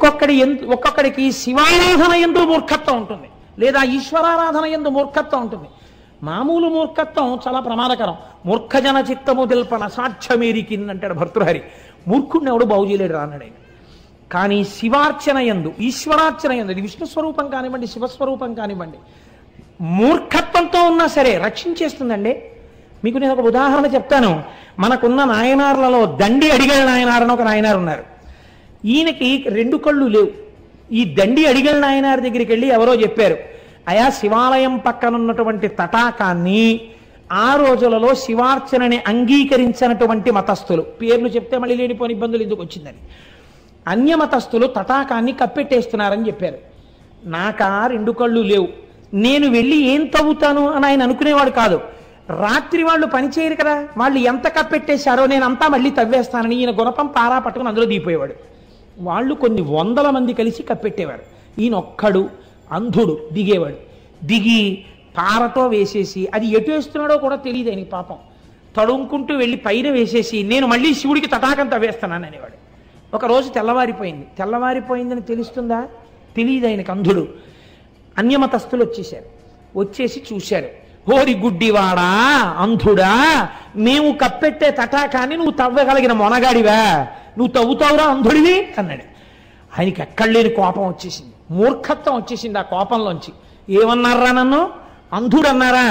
ఒక్కొక్కడి ఎందు ఒక్కొక్కడికి శివారాధన ఎందు మూర్ఖత్వం ఉంటుంది లేదా ఈశ్వరారాధన ఎందు మూర్ఖత్వం ఉంటుంది మామూలు మూర్ఖత్వం చాలా ప్రమాదకరం మూర్ఖజన చిత్తము తెల్పన సాధ్యమేరికిన్ అంటాడు భర్తృహరి మూర్ఖుడిని ఎవడు బాగు చేయలేడు రాన్నాడు ఆయన కానీ శివార్చన ఎందు ఈశ్వరార్చన ఎందు ఇది విష్ణు స్వరూపం కానివ్వండి శివస్వరూపం కానివ్వండి మూర్ఖత్వంతో ఉన్నా సరే రక్షించేస్తుందండి మీకు నేను ఒక ఉదాహరణ చెప్తాను మనకున్న నాయనార్లలో దండి అడిగల నాయనార్ అని ఒక నాయనారు ఉన్నారు ఈయనకి రెండు కళ్ళు లేవు ఈ దండి అడిగల నాయనార్ దగ్గరికి వెళ్ళి ఎవరో చెప్పారు అయా శివాలయం పక్కనున్నటువంటి తటాకాన్ని ఆ రోజులలో శివార్చనని అంగీకరించినటువంటి మతస్థులు పేర్లు చెప్తే మళ్ళీ లేనిపోని ఇబ్బందులు ఎందుకు వచ్చిందని అన్యమతస్థులు తటాకాన్ని కప్పెట్టేస్తున్నారని చెప్పారు నాకా రెండు కళ్ళు లేవు నేను వెళ్ళి ఏం తవ్వుతాను అని ఆయన అనుకునేవాడు కాదు రాత్రి వాళ్ళు పని చేయరు కదా వాళ్ళు ఎంత కప్పెట్టేశారో నేను అంతా మళ్ళీ తవ్వేస్తానని ఈయన గుణపం పారా పట్టుకుని అందులో దిగిపోయేవాడు వాళ్ళు కొన్ని వందల మంది కలిసి కప్పెట్టేవారు ఈయన ఒక్కడు అంధుడు దిగేవాడు దిగి పారతో వేసేసి అది ఎటు వేస్తున్నాడో కూడా తెలియదు ఆయనకి పాపం తడుముకుంటూ వెళ్ళి పైన వేసేసి నేను మళ్ళీ శివుడికి తటాకం తవ్వేస్తున్నాను అనేవాడు ఒక రోజు తెల్లవారిపోయింది తెల్లవారిపోయిందని తెలుస్తుందా తెలియదు ఆయనకు అంధుడు అన్యమతస్థులు వచ్చేసారు వచ్చేసి చూశారు హోరి గుడ్డివాడా అంధుడా మేము కప్పెట్టే తటాకాన్ని నువ్వు తవ్వగలిగిన మొనగాడివా నువ్వు తవ్వుతావురా అంధుడివి అన్నాడు ఆయనకి ఎక్కడ లేని కోపం వచ్చేసింది మూర్ఖత్వం వచ్చేసింది ఆ కోపంలోంచి ఏమన్నారా నన్ను అంధుడు అన్నారా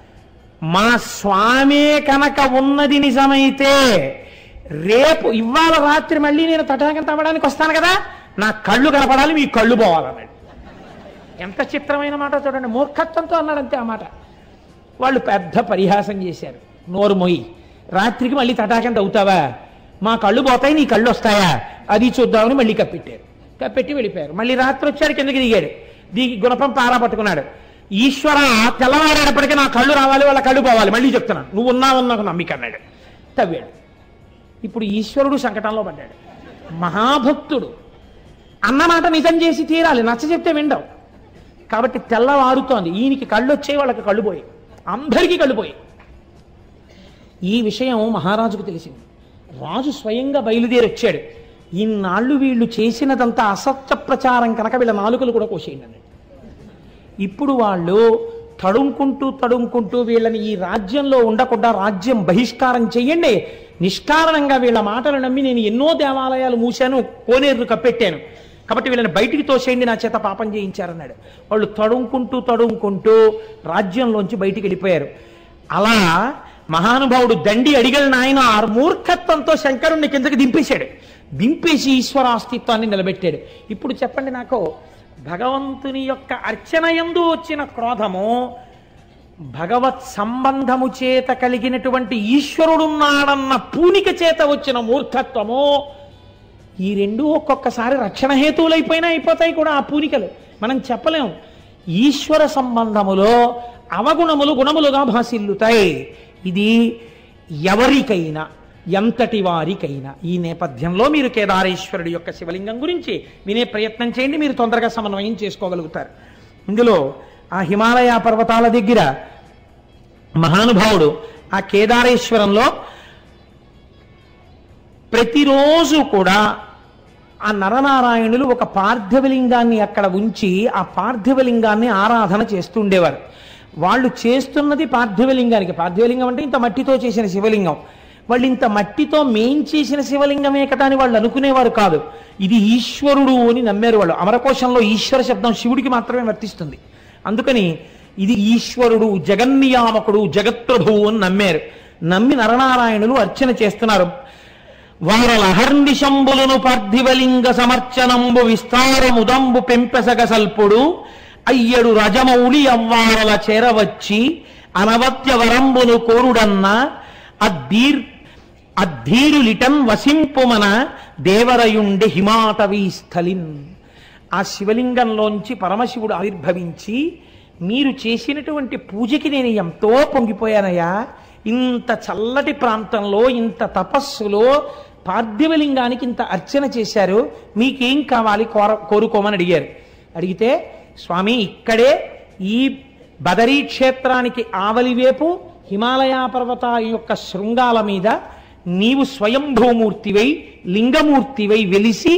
మా స్వామే కనుక ఉన్నది నిజమైతే రేపు ఇవాళ రాత్రి మళ్ళీ నేను తటాకం తవ్వడానికి వస్తాను కదా నా కళ్ళు కనపడాలి మీ కళ్ళు పోవాలన్నాడు ఎంత చిత్రమైన మాట చూడండి మూర్ఖత్వంతో అన్నాడు అంతే ఆ మాట వాళ్ళు పెద్ద పరిహాసం చేశారు నోరు మొయ్యి రాత్రికి మళ్ళీ తటాకం తవ్వుతావా మా కళ్ళు పోతాయి నీ కళ్ళు వస్తాయా అది చూద్దామని మళ్ళీ కప్పెట్టారు కప్పెట్టి వెళ్ళిపోయారు మళ్ళీ రాత్రి వచ్చాడు కిందకి దిగాడు దిగి గుణపం పారా పట్టుకున్నాడు ఈశ్వర తెల్లవారేటప్పటికీ నా కళ్ళు రావాలి వాళ్ళ కళ్ళు పోవాలి మళ్ళీ చెప్తున్నాను నువ్వు ఉన్నావు నాకు నమ్మిక అన్నాడు తవ్వాడు ఇప్పుడు ఈశ్వరుడు సంకటంలో పడ్డాడు మహాభక్తుడు అన్నమాట నిజం చేసి తీరాలి నచ్చ చెప్తే విండవు కాబట్టి తెల్లవారుతోంది ఈయనకి కళ్ళు వచ్చాయి వాళ్ళకి కళ్ళు పోయి అందరికీ కళ్ళు పోయి ఈ విషయం మహారాజుకు తెలిసింది రాజు స్వయంగా బయలుదేరి వచ్చాడు ఇన్నాళ్ళు వీళ్ళు చేసినదంతా అసత్య ప్రచారం కనుక వీళ్ళ నాలుకలు కూడా కోసేయండి అన్నాడు ఇప్పుడు వాళ్ళు తడుముకుంటూ తడుముకుంటూ వీళ్ళని ఈ రాజ్యంలో ఉండకుండా రాజ్యం బహిష్కారం చెయ్యండి నిష్కారణంగా వీళ్ళ మాటలు నమ్మి నేను ఎన్నో దేవాలయాలు మూశాను కోనేరులు కప్పెట్టాను కాబట్టి వీళ్ళని బయటికి తోసేయండి నా చేత పాపం చేయించారన్నాడు వాళ్ళు తడుముకుంటూ తడుముకుంటూ రాజ్యంలోంచి బయటికి వెళ్ళిపోయారు అలా మహానుభావుడు దండి అడిగల నాయన ఆ మూర్ఖత్వంతో శంకరుణ్ణి కిందకి దింపేశాడు దింపేసి ఈశ్వర అస్తిత్వాన్ని నిలబెట్టాడు ఇప్పుడు చెప్పండి నాకు భగవంతుని యొక్క అర్చన యందు వచ్చిన క్రోధము భగవత్ సంబంధము చేత కలిగినటువంటి ఈశ్వరుడున్నాడన్న పూనిక చేత వచ్చిన మూర్ఖత్వము ఈ రెండు ఒక్కొక్కసారి రక్షణ హేతువులైపోయినా అయిపోతాయి కూడా ఆ పూనికలు మనం చెప్పలేం ఈశ్వర సంబంధములో అవగుణములు గుణములుగా భాసిల్లుతాయి ఇది ఎవరికైనా ఎంతటి వారికైనా ఈ నేపథ్యంలో మీరు కేదారేశ్వరుడి యొక్క శివలింగం గురించి వినే ప్రయత్నం చేయండి మీరు తొందరగా సమన్వయం చేసుకోగలుగుతారు ఇందులో ఆ హిమాలయ పర్వతాల దగ్గర మహానుభావుడు ఆ కేదారేశ్వరంలో ప్రతిరోజు కూడా ఆ నరనారాయణులు ఒక పార్థివలింగాన్ని అక్కడ ఉంచి ఆ పార్థివలింగాన్ని ఆరాధన చేస్తుండేవారు వాళ్ళు చేస్తున్నది పార్థివలింగానికి పార్థివలింగం అంటే ఇంత మట్టితో చేసిన శివలింగం వాళ్ళు ఇంత మట్టితో మేం చేసిన శివలింగమే కదా అని వాళ్ళు అనుకునేవారు కాదు ఇది ఈశ్వరుడు అని నమ్మారు వాళ్ళు అమరకోశంలో ఈశ్వర శబ్దం శివుడికి మాత్రమే వర్తిస్తుంది అందుకని ఇది ఈశ్వరుడు జగన్నియామకుడు జగత్ప్రభువు అని నమ్మారు నమ్మి నరనారాయణులు అర్చన చేస్తున్నారు వారలహర్నిశంబులను పార్థివలింగ సమర్చనంబు విస్తారముదంబు పెంపెసగ సల్పుడు అయ్యడు రజమౌళి అవ్వారల చేరవచ్చి అనవత్య వరంబును కోరుడన్న అద్దీర్ అద్ధీరులిటన్ వసింపుమన దేవరయుండి హిమాటవీ స్థలిన్ ఆ శివలింగంలోంచి పరమశివుడు ఆవిర్భవించి మీరు చేసినటువంటి పూజకి నేను ఎంతో పొంగిపోయానయ్యా ఇంత చల్లటి ప్రాంతంలో ఇంత తపస్సులో పార్థివలింగానికి ఇంత అర్చన చేశారు మీకేం కావాలి కోర కోరుకోమని అడిగారు అడిగితే స్వామి ఇక్కడే ఈ బదరీ క్షేత్రానికి ఆవలివేపు హిమాలయ పర్వత యొక్క శృంగాల మీద నీవు స్వయంభూమూర్తివై లింగమూర్తివై వెలిసి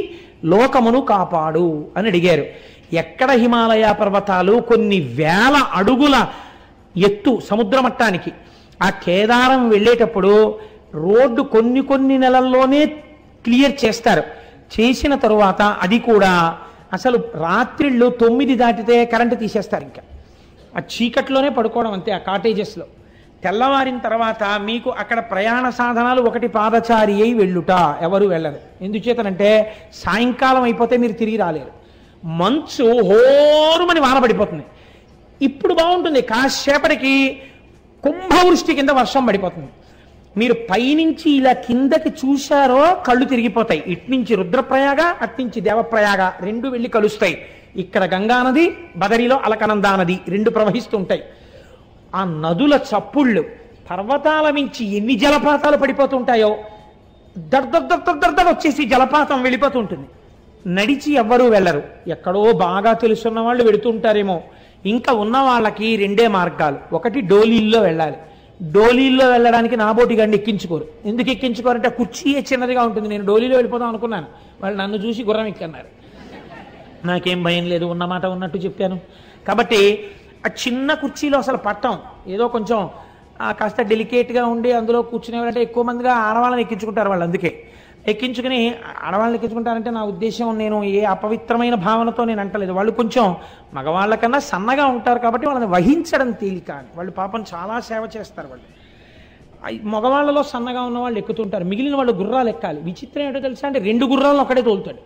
లోకమును కాపాడు అని అడిగారు ఎక్కడ హిమాలయ పర్వతాలు కొన్ని వేల అడుగుల ఎత్తు సముద్ర మట్టానికి ఆ కేదారం వెళ్ళేటప్పుడు రోడ్డు కొన్ని కొన్ని నెలల్లోనే క్లియర్ చేస్తారు చేసిన తరువాత అది కూడా అసలు రాత్రిళ్ళు తొమ్మిది దాటితే కరెంటు తీసేస్తారు ఇంకా ఆ చీకట్లోనే పడుకోవడం అంతే ఆ కాటేజెస్లో తెల్లవారిన తర్వాత మీకు అక్కడ ప్రయాణ సాధనాలు ఒకటి పాదచారి అయి వెళ్ళుట ఎవరు వెళ్ళరు ఎందుచేతనంటే సాయంకాలం అయిపోతే మీరు తిరిగి రాలేరు మంచు హోరుమని వాన పడిపోతుంది ఇప్పుడు బాగుంటుంది కాసేపటికి కుంభవృష్టి కింద వర్షం పడిపోతుంది మీరు పైనుంచి ఇలా కిందకి చూశారో కళ్ళు తిరిగిపోతాయి ఇట్నుంచి రుద్రప్రయాగ అట్నుంచి దేవప్రయాగ రెండు వెళ్ళి కలుస్తాయి ఇక్కడ గంగా నది బదరిలో అలకనందా నది రెండు ప్రవహిస్తూ ఉంటాయి ఆ నదుల చప్పుళ్ళు పర్వతాల మించి ఎన్ని జలపాతాలు పడిపోతుంటాయో దర్దర్ వచ్చేసి జలపాతం వెళ్ళిపోతూ ఉంటుంది నడిచి ఎవ్వరూ వెళ్ళరు ఎక్కడో బాగా తెలుసున్న వాళ్ళు వెడుతుంటారేమో ఇంకా ఉన్న వాళ్ళకి రెండే మార్గాలు ఒకటి డోలీల్లో వెళ్ళాలి డోలీల్లో వెళ్ళడానికి నాబోటి గండి ఎక్కించుకోరు ఎందుకు ఎక్కించుకోరంటే ఆ కుర్చీయే చిన్నదిగా ఉంటుంది నేను డోలీలో వెళ్ళిపోదాం అనుకున్నాను వాళ్ళు నన్ను చూసి గుర్రం ఎక్కన్నారు నాకేం భయం లేదు ఉన్నమాట ఉన్నట్టు చెప్పాను కాబట్టి ఆ చిన్న కుర్చీలో అసలు పట్టం ఏదో కొంచెం ఆ, కాస్త డెలికేట్గా ఉండి అందులో కూర్చునే వాళ్ళంటే ఎక్కువ మందిగా ఆడవాళ్ళని ఎక్కించుకుంటారు వాళ్ళు అందుకే ఎక్కించుకుని ఆడవాళ్ళని ఎక్కించుకుంటారంటే నా ఉద్దేశం నేను ఏ అపవిత్రమైన భావనతో నేను అంటలేదు వాళ్ళు కొంచెం మగవాళ్ళకన్నా సన్నగా ఉంటారు కాబట్టి వాళ్ళని వహించడం తేలిక అని. వాళ్ళు పాపం చాలా సేవ చేస్తారు వాళ్ళు ఐ- మగవాళ్ళలో సన్నగా ఉన్న వాళ్ళు ఎక్కుతుంటారు మిగిలిన వాళ్ళు గుర్రాలు ఎక్కాలి విచిత్రం ఏంటో తెలుసా అంటే రెండు గుర్రాలను ఒకడే తోలుతాడు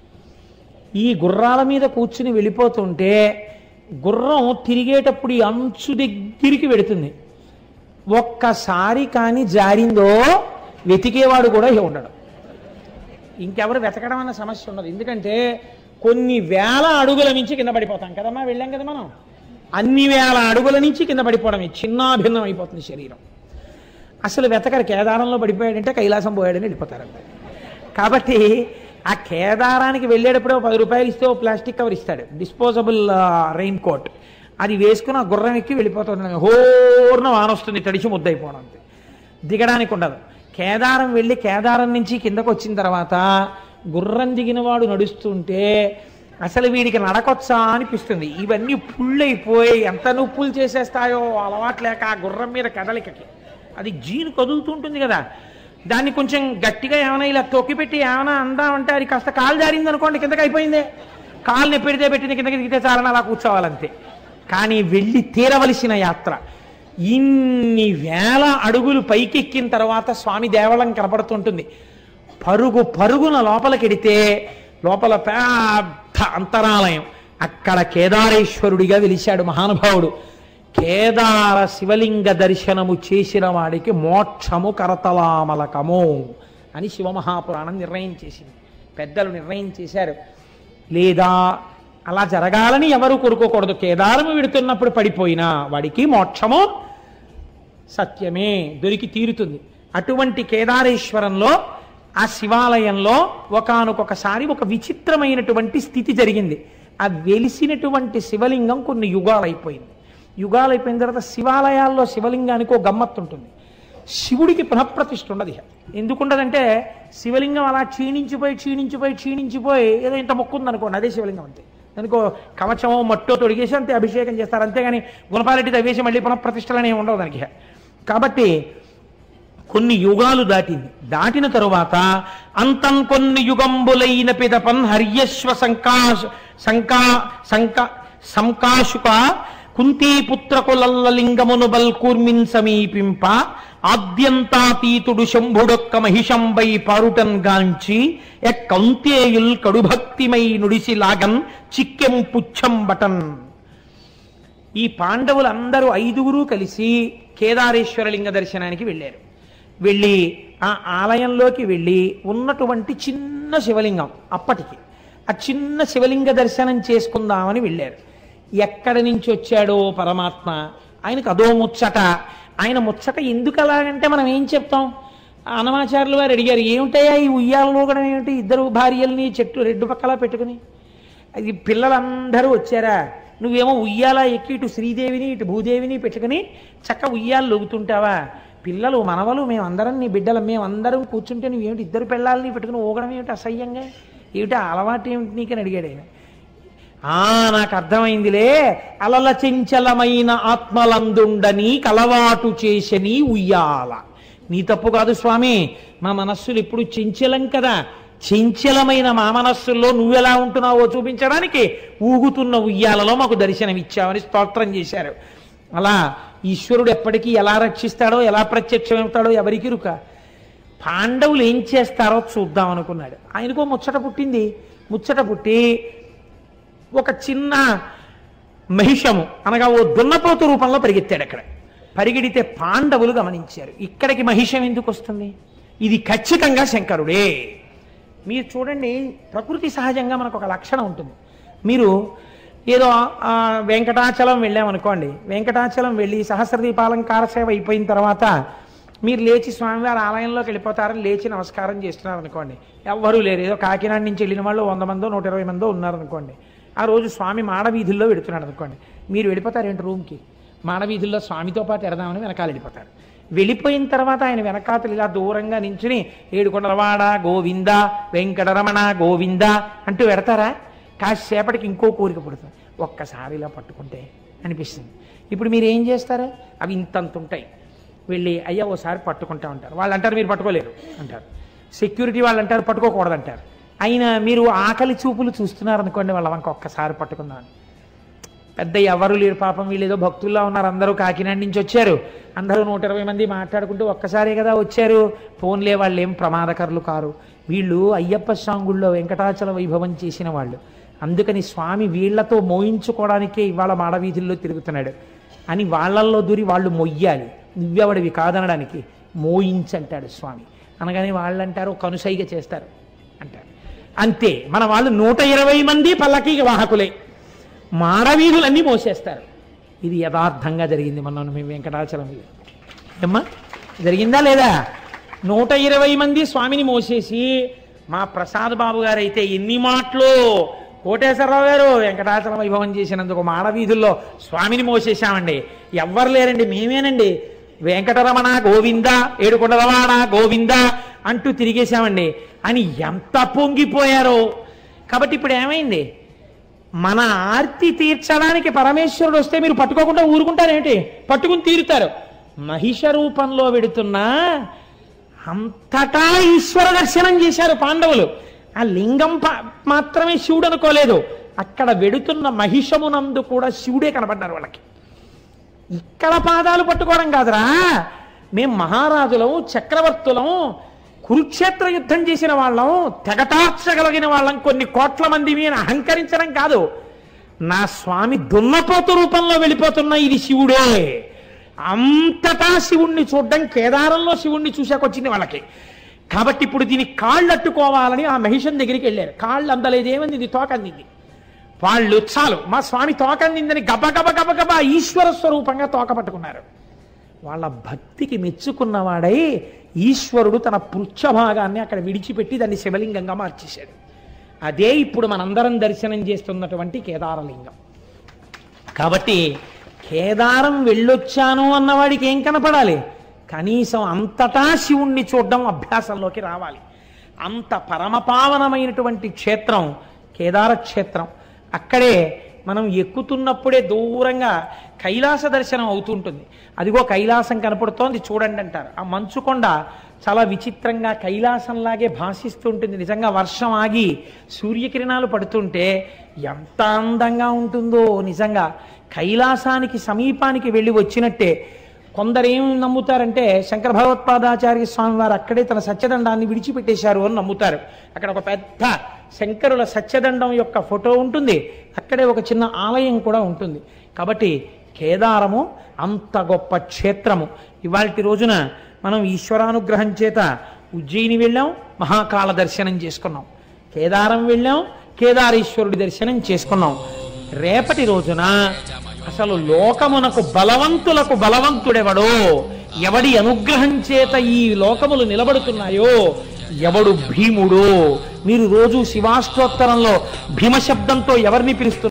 ఈ గుర్రాల మీద కూర్చుని వెళ్ళిపోతుంటే గుర్రం తిరిగేటప్పుడు ఈ అంచు దగ్గరికి వెడుతుంది ఒక్కసారి కానీ జారిందో వెతికేవాడు కూడా ఉండడు ఇంకెవరు వెతకడం అన్న సమస్య ఉండదు ఎందుకంటే కొన్ని వేల అడుగుల నుంచి కింద పడిపోతాం కదమ్మా వెళ్ళాం కదా మనం అన్ని వేల అడుగుల నుంచి కింద పడిపోవడమే చిన్నాభిన్నం అయిపోతుంది శరీరం అసలు వెతకరు కేదారంలో పడిపోయాడంటే కైలాసం పోయాడని వెళ్ళిపోతారంట కాబట్టి ఆ కేదారానికి వెళ్ళేటప్పుడు ఓ పది రూపాయలు ఇస్తే ఓ ప్లాస్టిక్ కవర్ ఇస్తాడు డిస్పోజబుల్ రెయిన్ కోట్ అది వేసుకుని ఆ గుర్రం ఎక్కి వెళ్ళిపోతుంది హోర్న వాన వస్తుంది తడిచి ముద్దయిపోవడం అంతే దిగడానికి ఉండదు కేదారం వెళ్ళి కేదారం నుంచి కిందకు వచ్చిన తర్వాత గుర్రం దిగిన వాడు నడుస్తుంటే అసలు వీడికి నడకొచ్చా అనిపిస్తుంది ఇవన్నీ పుళ్ళైపోయి ఎంత నొప్పులు చేసేస్తాయో అలవాట్లేక ఆ గుర్రం మీద కదలికకి అది జీను కదులుతుంటుంది కదా దాన్ని కొంచెం గట్టిగా ఏమైనా ఇలా తొక్కిపెట్టి ఏమైనా అందామంటే అది కాస్త కాలు జారింది అనుకోండి కిందకి అయిపోయిందే కాలుని పెడితే పెట్టింది కిందకి దిగితే చాలని అలా కూర్చోవాలంతే కానీ వెళ్ళి తీరవలసిన యాత్ర ఇన్ని వేల అడుగులు పైకెక్కిన తర్వాత స్వామి దేవళం కనపడుతుంటుంది పరుగు పరుగున లోపలికెడితే లోపల పెద్ద అంతరాలయం అక్కడ కేదారేశ్వరుడిగా వెలిశాడు మహానుభావుడు కేదార శివలింగ దర్శనము చేసిన వాడికి మోక్షము కరతలామలకము అని శివమహాపురాణం నిర్ణయం చేసింది పెద్దలు నిర్ణయం చేశారు లేదా అలా జరగాలని ఎవరు కోరుకోకూడదు కేదారము విడుతున్నప్పుడు పడిపోయినా వాడికి మోక్షము సత్యమే దొరికి తీరుతుంది అటువంటి కేదారేశ్వరంలో ఆ శివాలయంలో ఒకానొకొకసారి ఒక విచిత్రమైనటువంటి స్థితి జరిగింది ఆ వెలిసినటువంటి శివలింగం కొన్ని యుగాలు అయిపోయింది యుగాలు అయిపోయిన తర్వాత శివాలయాల్లో శివలింగానికి ఒక గమ్మత్తు ఉంటుంది శివుడికి పునఃప్రతిష్ఠ ఉండదు ఇక ఎందుకుండదంటే శివలింగం అలా క్షీణించిపోయి క్షీణించిపోయి క్షీణించిపోయి ఏదో ఇంత మొక్కుంది అనుకోండి అదే శివలింగం అంతే దానికో కవచమో మట్టో తొడిగేసి అంతే అభిషేకం చేస్తారు అంతేగాని గుణపాలెట్టి తవ్వేసి మళ్ళీ పునఃప్రతిష్టలు ఏమి ఉండవు దానికి కాబట్టి కొన్ని యుగాలు దాటింది దాటిన తరువాత అంతం కొన్ని యుగంబులైన పిదపన్ హర్యశ్వ సంకాశ సంకా సంకా సంకాశుక కుంతీపుత్రకులల్ల లింగమును బల్కూర్మిన్ సమీపింప ఆద్యంతాతీతుడు శంభుడొక్క మహిషంబై పారుటన్ గాంచి ఎక్కంతేయుల్ కడుభక్తిమై నుడిసి లాగన్ చిక్కెం పుచ్చం బటన్ ఈ పాండవులందరూ ఐదుగురు కలిసి కేదారేశ్వర లింగ దర్శనానికి వెళ్ళారు వెళ్ళి ఆ ఆలయంలోకి వెళ్ళి ఉన్నటువంటి చిన్న శివలింగం అప్పటికి ఆ చిన్న శివలింగ దర్శనం చేసుకుందామని వెళ్ళారు ఎక్కడి నుంచి వచ్చాడో పరమాత్మ ఆయనకు అదో ముచ్చట ఆయన ముచ్చట ఎందుకు అలాగంటే మనం ఏం చెప్తాం అనమాచార్యులు వారు అడిగారు ఏమిటయ్యా ఈ ఉయ్యాలలో కూడా ఏమిటి ఇద్దరు భార్యల్ని చెట్టు రెడ్డు పక్కలా పెట్టుకుని అది పిల్లలందరూ వచ్చారా నువ్వేమో ఉయ్యాల ఎక్కి ఇటు శ్రీదేవిని ఇటు భూదేవిని పెట్టుకుని చక్క ఉయ్యాలు లొగుతుంటావా పిల్లలు మనవలు మేమందరం నీ బిడ్డలు మేమందరం కూర్చుంటే నువ్వేమిటి ఇద్దరు పిల్లల్ని పెట్టుకుని ఊగడం ఏమిటి అసహ్యంగా ఏమిటి ఆ అలవాటు ఏమిటి నీకని అడిగాడు ఆయన ఆ నాకు అర్థమైందిలే అలల చెంచలమైన ఆత్మలందుండని కలవాటు చేసని ఉయ్యాల నీ తప్పు కాదు స్వామి మా మనస్సులు ఎప్పుడు చెంచలం కదా చెంచలమైన మా మనస్సుల్లో నువ్వెలా ఉంటున్నావో చూపించడానికి ఊగుతున్న ఉయ్యాలలో మాకు దర్శనమిచ్చావని స్తోత్రం చేశారు అలా ఈశ్వరుడు ఎప్పటికీ ఎలా రక్షిస్తాడో ఎలా ప్రత్యక్షమవుతాడో ఎవరికి రుక పాండవులు ఏం చేస్తారో చూద్దాం అనుకున్నాడు ఆయనకో ముచ్చట పుట్టింది ముచ్చట పుట్టి ఒక చిన్న మహిషము అనగా ఓ దున్నపోతు రూపంలో పరిగెత్తాడు అక్కడ పరిగెడితే పాండవులు గమనించారు ఇక్కడికి మహిషం ఎందుకు వస్తుంది ఇది ఖచ్చితంగా శంకరుడే మీరు చూడండి ప్రకృతి సహజంగా మనకు ఒక లక్షణం ఉంటుంది మీరు ఏదో ఆ, వెంకటాచలం వెళ్ళామనుకోండి వెంకటాచలం వెళ్ళి సహస్రదీపాలంకార సేవ అయిపోయిన తర్వాత మీరు లేచి స్వామివారి ఆలయంలోకి వెళ్ళిపోతారని లేచి నమస్కారం చేస్తున్నారు అనుకోండి ఎవ్వరూ లేరు ఏదో కాకినాడ నుంచి వెళ్ళిన వాళ్ళు వంద మందో నూట ఇరవై మందో ఉన్నారనుకోండి ఆ రోజు స్వామి మాడవీధుల్లో వెడుతున్నాడు అనుకోండి మీరు వెళ్ళిపోతారు ఏంటి రూమ్కి మాడవీధుల్లో స్వామితో పాటు ఎడదామని వెనకాల వెళ్ళిపోతారు వెళ్ళిపోయిన తర్వాత ఆయన వెనకాతలు ఇలా దూరంగా నించుని ఏడుకొండలవాడ గోవింద వెంకటరమణ గోవింద అంటూ పెడతారా కాసేపటికి ఇంకో కోరిక పుడుతుంది ఒక్కసారి ఇలా పట్టుకుంటే అనిపిస్తుంది ఇప్పుడు మీరు ఏం చేస్తారు అవి ఇంతంత ఉంటాయి వెళ్ళి అయ్యా ఓసారి పట్టుకుంటా ఉంటారు వాళ్ళు అంటారు మీరు పట్టుకోలేరు అంటారు సెక్యూరిటీ వాళ్ళు అంటారు పట్టుకోకూడదు అంటారు అయినా మీరు ఆకలి చూపులు చూస్తున్నారు అనుకోండి వాళ్ళ వంక ఒక్కసారి పట్టుకుందామని పెద్ద ఎవరు లేరు పాపం వీళ్ళు ఏదో భక్తుల్లో ఉన్నారు అందరూ కాకినాడ నుంచి వచ్చారు అందరూ నూట ఇరవై మంది మాట్లాడుకుంటూ ఒక్కసారే కదా వచ్చారు ఫోన్లే వాళ్ళు ఏం ప్రమాదకరులు కారు వీళ్ళు అయ్యప్ప స్వాంగుల్లో వెంకటాచల వైభవం చేసిన వాళ్ళు అందుకని స్వామి వీళ్లతో మోయించుకోవడానికే ఇవాళ మాడవీధుల్లో తిరుగుతున్నాడు అని వాళ్ళల్లో దూరి వాళ్ళు మొయ్యాలి నువ్వెవడివి కాదనడానికి మోయించంటాడు స్వామి అనగానే వాళ్ళు అంటారు కనుసైగ చేస్తారు అంటారు అంతే మన వాళ్ళు నూట ఇరవై మంది పల్లకి వాహకులే మాడవీధులన్నీ మోసేస్తారు ఇది యథార్థంగా జరిగింది మొన్న మేము వెంకటాచలం వెళ్ళి. ఏమ్మా జరిగిందా లేదా నూట ఇరవై మంది స్వామిని మోసేసి మా ప్రసాద్ బాబు గారు అయితే ఎన్ని మాటలు కోటేశ్వరరావు గారు వెంకటాచలం వైభవం చేసినందుకు మాడవీధుల్లో స్వామిని మోసేశామండి ఎవ్వరు లేరండి మేమేనండి వెంకటరమణ గోవింద ఏడుకొండలవాడ గోవింద అంటూ తిరిగేశామండి అని ఎంత పొంగిపోయారో కాబట్టి ఇప్పుడు ఏమైంది మన ఆర్తి తీర్చడానికి పరమేశ్వరుడు వస్తే మీరు పట్టుకోకుండా ఊరుకుంటారేంటి పట్టుకుని తీరుతారు మహిష రూపంలో వెడుతున్నా అంతటా ఈశ్వర దర్శనం చేశారు పాండవులు ఆ లింగం ప- మాత్రమే శివుడు అనుకోలేదు అక్కడ వెడుతున్న మహిషమునందు కూడా శివుడే కనబడ్డారు వాళ్ళకి ఇక్కడ పాదాలు పట్టుకోవడం కాదురా మేం మహారాజులం చక్రవర్తులం కురుక్షేత్ర యుద్ధం చేసిన వాళ్ళం తెగటార్చగలిగిన వాళ్ళం కొన్ని కోట్ల మంది మీద అహంకరించడం కాదు నా స్వామి దున్నపోతు రూపంలో వెళ్ళిపోతున్న ఇది శివుడే అంతటా శివుణ్ణి చూడడం కేదారంలో శివుణ్ణి చూశాకొచ్చింది వాళ్ళకి కాబట్టి ఇప్పుడు దీని కాళ్ళు అట్టుకోవాలని ఆ మహిషన్ దగ్గరికి వెళ్ళారు కాళ్ళు అందలేదు ఏమంది ఇది తోక అందింది వాళ్ళు చాలు మా స్వామి తోక అందిందని గబ గబ గబ గబ ఈశ్వర స్వరూపంగా తోక పట్టుకున్నారు వాళ్ళ భక్తికి మెచ్చుకున్నవాడై ఈశ్వరుడు తన పృచ్ఛ భాగాన్ని అక్కడ విడిచిపెట్టి దాన్ని శివలింగంగా మార్చేశాడు అదే ఇప్పుడు మనందరం దర్శనం చేస్తున్నటువంటి కేదారలింగం కాబట్టి కేదారం వెళ్ళొచ్చాను అన్నవాడికి ఏం కనపడాలి కనీసం అంతటా శివుణ్ణి చూడడం అభ్యాసంలోకి రావాలి అంత పరమపావనమైనటువంటి క్షేత్రం కేదార క్షేత్రం అక్కడే మనం ఎక్కుతున్నప్పుడే దూరంగా కైలాస దర్శనం అవుతుంటుంది అదిగో కైలాసం కనపడుతోంది చూడండి అంటారు ఆ మంచుకొండ చాలా విచిత్రంగా కైలాసంలాగే భాషిస్తుంటుంది నిజంగా వర్షం ఆగి సూర్యకిరణాలు పడుతుంటే ఎంత అందంగా ఉంటుందో నిజంగా కైలాసానికి సమీపానికి వెళ్ళి వచ్చినట్టే కొందరు ఏం నమ్ముతారంటే శంకర భగవత్పాదాచార్య స్వామి వారు అక్కడే తన సత్యదండాన్ని విడిచిపెట్టేశారు అని నమ్ముతారు అక్కడ ఒక పెద్ద శంకరుల సత్యదండం యొక్క ఫోటో ఉంటుంది అక్కడే ఒక చిన్న ఆలయం కూడా ఉంటుంది కాబట్టి కేదారము అంత గొప్ప క్షేత్రము ఇవాళ రోజున మనం ఈశ్వరానుగ్రహం చేత ఉజ్జయిని వెళ్ళాం మహాకాల దర్శనం చేసుకున్నాం కేదారం వెళ్ళాం కేదారేశ్వరుడి దర్శనం చేసుకున్నాం రేపటి రోజున అసలు లోకమునకు బలవంతులకు బలవంతుడెవడో ఎవడి అనుగ్రహం చేత ఈ లోకములు నిలబడుతున్నాయో ఎవడు భీముడో మీరు రోజు శివాష్టోత్తరంలో భీమ శబ్దంతో ఎవరిని పిలుస్తున్నారు